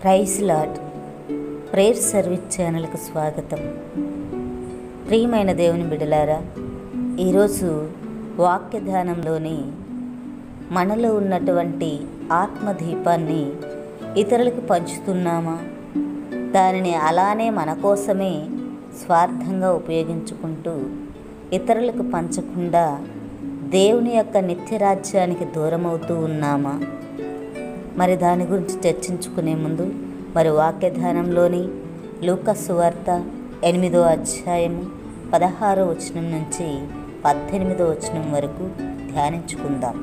praise lord prayer service ఛానల్కు స్వాగతం ప్రియమైన దేవుని బిడలారా ఈరోజు వాక్య ధ్యానంలోని మనలో ఉన్నటువంటి ఆత్మదీపాన్ని ఇతరులకు పంచుతున్నామా దానిని అలానే మన కోసమే స్వార్థంగా ఉపయోగించుకుంటూ ఇతరులకు పంచకుండా దేవుని యొక్క నిత్యరాజ్యానికి దూరమవుతూ ఉన్నామా మరి దాని గురించి చర్చించుకునే ముందు మరి వాక్యధానంలోని లూకస్సు వార్త ఎనిమిదో అధ్యాయము పదహారో వచనం నుంచి పద్దెనిమిదో వచనం వరకు ధ్యానించుకుందాం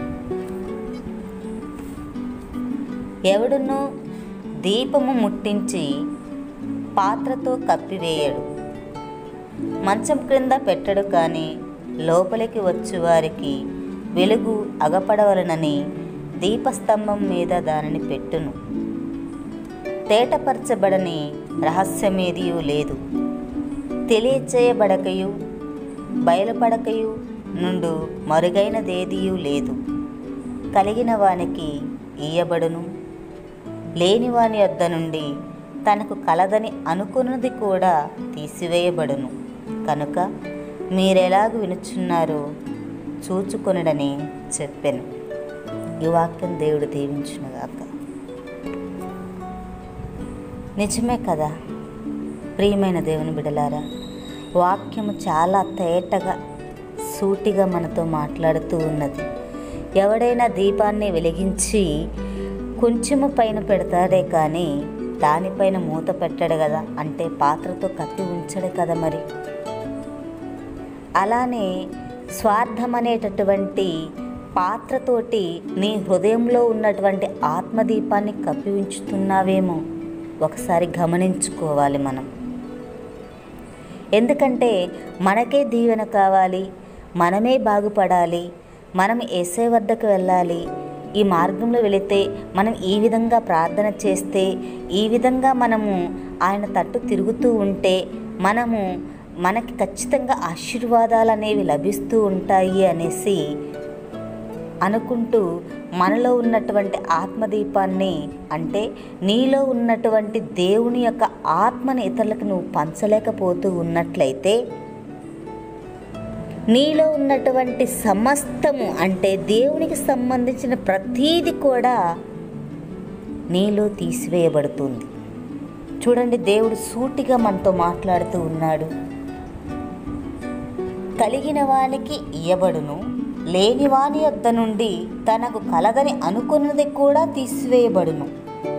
ఎవడునో దీపము ముట్టించి పాత్రతో కప్పివేయడు మంచం క్రింద పెట్టడు కానీ లోపలికి వచ్చు వారికి వెలుగు అగపడవలనని దీపస్తంభం మీద దానిని పెట్టును తేటపరచబడని రహస్యమేదియూ లేదు తెలియచేయబడకయు బయలుపడకయు నుండు మరుగైనదేదియూ లేదు కలిగిన వానికి ఇయ్యబడును లేని వాని వద్ద నుండి తనకు కలదని అనుకున్నది కూడా తీసివేయబడును కనుక మీరెలాగూ వినుచున్నారో చూచుకొనడని చెప్పాను ఈ వాక్యం దేవుడు దీవించునుగాక నిజమే కదా ప్రియమైన దేవుని బిడలారా వాక్యము చాలా తేటగా సూటిగా మనతో మాట్లాడుతూ ఉన్నది ఎవడైనా దీపాన్ని వెలిగించి కొంచెము పైన పెడతాడే కానీ దానిపైన మూత పెట్టడు కదా అంటే పాత్రతో కప్పి ఉంచడు కదా మరి అలానే స్వార్థం అనేటటువంటి పాత్రతోటి నీ హృదయంలో ఉన్నటువంటి ఆత్మదీపాన్ని కప్పి ఉంచుతున్నావేమో ఒకసారి గమనించుకోవాలి మనం ఎందుకంటే మనకే దీవెన కావాలి మనమే బాగుపడాలి మనం ఏసే వద్దకు వెళ్ళాలి ఈ మార్గంలో వెళితే మనం ఈ విధంగా ప్రార్థన చేస్తే ఈ విధంగా మనము ఆయన తట్టు తిరుగుతూ ఉంటే మనము మనకి ఖచ్చితంగా ఆశీర్వాదాలు అనేవి లభిస్తూ ఉంటాయి అనేసి అనుకుంటూ మనలో ఉన్నటువంటి ఆత్మదీపాన్ని అంటే నీలో ఉన్నటువంటి దేవుని యొక్క ఆత్మని ఇతరులకు నువ్వు పంచలేకపోతూ ఉన్నట్లయితే నీలో ఉన్నటువంటి సమస్తము అంటే దేవునికి సంబంధించిన ప్రతీది కూడా నీలో తీసివేయబడుతుంది చూడండి దేవుడు సూటిగా మనతో మాట్లాడుతూ ఉన్నాడు కలిగిన వానికి ఇయ్యబడును లేని వాని వద్ద నుండి తనకు కలదని అనుకున్నది కూడా తీసివేయబడును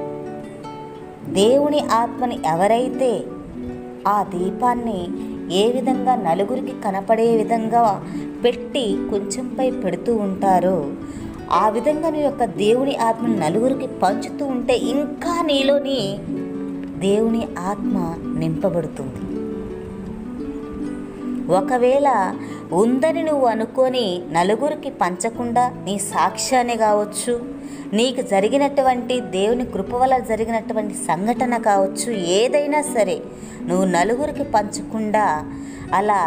దేవుని ఆత్మని ఎవరైతే ఆ దీపాన్ని ఏ విధంగా నలుగురికి కనపడే విధంగా పెట్టి కొంచెంపై పెడుతూ ఉంటారో ఆ విధంగా నీ యొక్క దేవుని ఆత్మను నలుగురికి పంచుతూ ఉంటే ఇంకా నీలోని దేవుని ఆత్మ నింపబడుతుంది ఒకవేళ ఉందని నువ్వు అనుకొని నలుగురికి పంచకుండా నీ సాక్ష్యాన్ని కావచ్చు నీకు జరిగినటువంటి దేవుని కృప వల్ల జరిగినటువంటి సంఘటన కావచ్చు ఏదైనా సరే నువ్వు నలుగురికి పంచకుండా అలా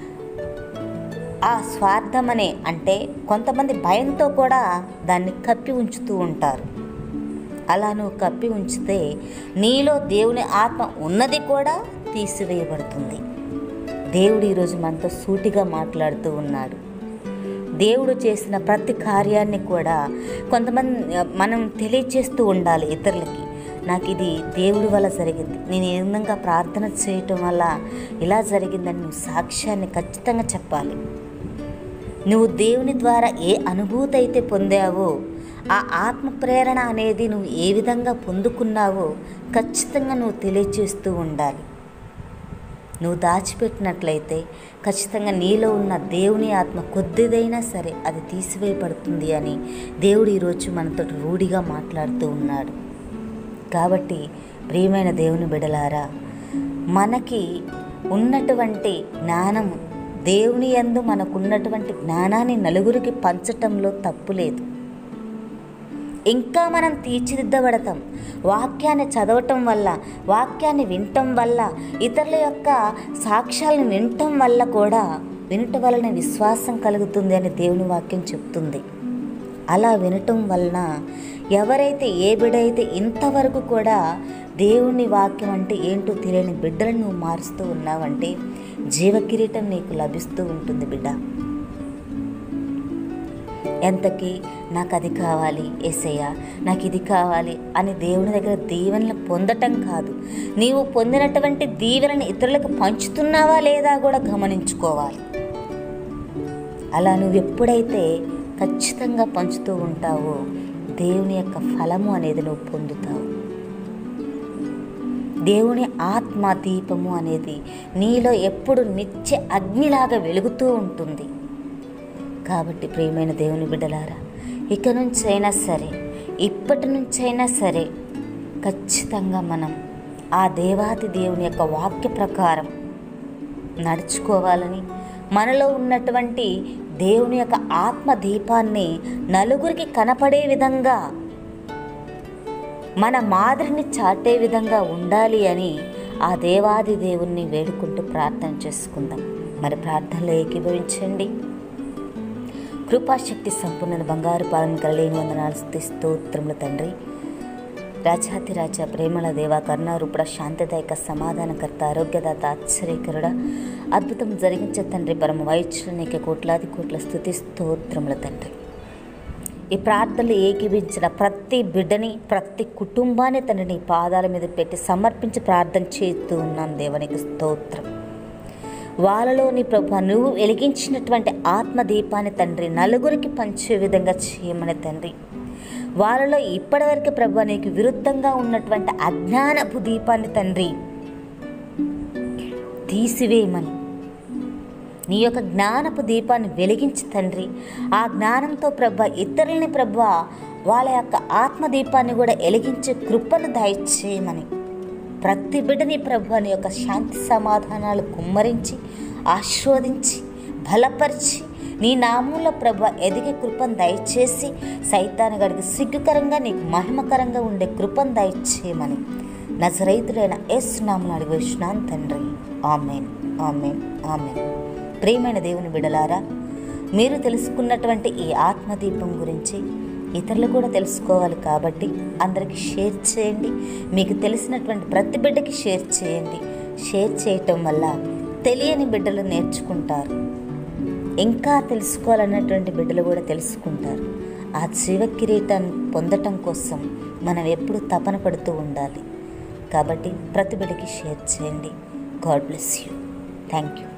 ఆ స్వార్థమనే అంటే కొంతమంది భయంతో కూడా దాన్ని కప్పి ఉంచుతూ ఉంటారు అలా నువ్వు కప్పి ఉంచితే నీలో దేవుని ఆత్మ ఉన్నది కూడా తీసివేయబడుతుంది దేవుడు ఈరోజు మనతో సూటిగా మాట్లాడుతూ ఉన్నాడు దేవుడు చేసిన ప్రతి కార్యాన్ని కూడా కొంతమంది మనం తెలియచేస్తూ ఉండాలి ఇతరులకి నాకు ఇది దేవుడి వల్ల జరిగింది నేను ఏ విధంగా ప్రార్థన చేయటం వల్ల ఇలా జరిగిందని నువ్వు సాక్ష్యాన్ని ఖచ్చితంగా చెప్పాలి నువ్వు దేవుని ద్వారా ఏ అనుభూతి అయితే పొందావో ఆ ఆత్మ ప్రేరణ అనేది నువ్వు ఏ విధంగా పొందుకున్నావో ఖచ్చితంగా నువ్వు తెలియచేస్తూ ఉండాలి నువ్వు దాచిపెట్టినట్లయితే ఖచ్చితంగా నీలో ఉన్న దేవుని ఆత్మ కొద్దిదైనా సరే అది తీసివేయబడుతుంది అని దేవుడు ఈరోజు మనతో రూఢిగా మాట్లాడుతూ ఉన్నాడు కాబట్టి ప్రియమైన దేవుని బిడలారా మనకి ఉన్నటువంటి జ్ఞానం దేవుని యందు మనకున్నటువంటి జ్ఞానాన్ని నలుగురికి పంచటంలో తప్పు లేదు ఇంకా మనం తీర్చిదిద్దబడతాం వాక్యాన్ని చదవటం వల్ల వాక్యాన్ని వినటం వల్ల ఇతరుల యొక్క సాక్ష్యాలను వినటం వల్ల కూడా వినటం వలన విశ్వాసం కలుగుతుంది అని దేవుని వాక్యం చెప్తుంది అలా వినటం వలన ఎవరైతే ఏ బిడ్డ ఇంతవరకు కూడా దేవుని వాక్యం అంటే ఏంటో తెలియని బిడ్డలను నువ్వు మారుస్తూ ఉన్నావంటే జీవకిరీటం నీకు లభిస్తూ ఉంటుంది బిడ్డ ఎంతకి నాకు అది కావాలి ఏసయ్య నాకు ఇది కావాలి అని దేవుని దగ్గర దీవెనలు పొందటం కాదు నీవు పొందినటువంటి దీవెనని ఇతరులకు పంచుతున్నావా లేదా కూడా గమనించుకోవాలి అలా నువ్వు ఎప్పుడైతే ఖచ్చితంగా పంచుతూ ఉంటావో దేవుని యొక్క ఫలము అనేది నువ్వు పొందుతావు దేవుని ఆత్మ దీపము అనేది నీలో ఎప్పుడు నిత్య అగ్నిలాగా వెలుగుతూ ఉంటుంది కాబట్టి ప్రియమైన దేవుని బిడ్డలారా ఇక నుంచైనా సరే ఇప్పటి నుంచైనా సరే ఖచ్చితంగా మనం ఆ దేవాది దేవుని యొక్క వాక్య ప్రకారం నడుచుకోవాలని మనలో ఉన్నటువంటి దేవుని యొక్క ఆత్మ దీపాన్ని నలుగురికి కనపడే విధంగా మన మాదిరిని చాటే విధంగా ఉండాలి అని ఆ దేవాది దేవుణ్ణి వేడుకుంటూ ప్రార్థన చేసుకుందాం మరి ప్రార్థనలో ఏకీభవించండి కృపాశక్తి సంపూర్ణ బంగారు పాలన కలలేని వందనాలు స్తుతి స్తోత్రములు తండ్రి రాజాతి రాజా ప్రేమల దేవ కరుణారూపుడ శాంతిదాయక సమాధానకర్త ఆరోగ్యదాత ఆశ్చర్యకరుడ అద్భుతం జరిగించే తండ్రి పరమ వైద్యులు నీకు కోట్లాది కోట్ల స్థుతి స్తోత్రముల తండ్రి ఈ ప్రార్థనలు ఏకీభించిన ప్రతి బిడ్డని ప్రతి కుటుంబాన్ని తండ్రి నీ పాదాల మీద పెట్టి సమర్పించి ప్రార్థన చేస్తూ ఉన్నాను దేవునికి స్తోత్రం వాళ్ళలోని ప్రభు నువ్వు వెలిగించినటువంటి ఆత్మదీపాన్ని తండ్రి నలుగురికి పంచే విధంగా చేయమని తండ్రి వాళ్ళలో ఇప్పటివరకు ప్రభు నీకు విరుద్ధంగా ఉన్నటువంటి అజ్ఞానపు దీపాన్ని తండ్రి తీసివేయమని నీ యొక్క జ్ఞానపు దీపాన్ని వెలిగించి తండ్రి ఆ జ్ఞానంతో ప్రభ ఇతరులని ప్రభ వాళ్ళ యొక్క ఆత్మదీపాన్ని కూడా వెలిగించే కృపను దయచేయమని ప్రతి బిడ్డని ప్రభు నీ యొక్క శాంతి సమాధానాలు కుమ్మరించి ఆస్వాదించి బలపరిచి నీ నామంలో ప్రభ ఎదిగే కృపను దయచేసి సైతాన్ని గడికి సిగ్గుకరంగా నీకు మహిమకరంగా ఉండే కృపను దయచేయమని నజరైతులైన యేసునామను అడిగేసినాను తండ్రి ఆమెన్ ఆమెన్ ఆమెన్ ప్రియమైన దేవుని బిడలారా మీరు తెలుసుకున్నటువంటి ఈ ఆత్మదీపం గురించి ఇతరులు కూడా తెలుసుకోవాలి కాబట్టి అందరికీ షేర్ చేయండి మీకు తెలిసినటువంటి ప్రతి బిడ్డకి షేర్ చేయండి షేర్ చేయటం వల్ల తెలియని బిడ్డలు నేర్చుకుంటారు ఇంకా తెలుసుకోవాలన్నటువంటి బిడ్డలు కూడా తెలుసుకుంటారు ఆ జీవ కిరీటాన్ని పొందటం కోసం మనం ఎప్పుడు తపన పడుతూ ఉండాలి కాబట్టి ప్రతి బిడ్డకి షేర్ చేయండి God bless you thank you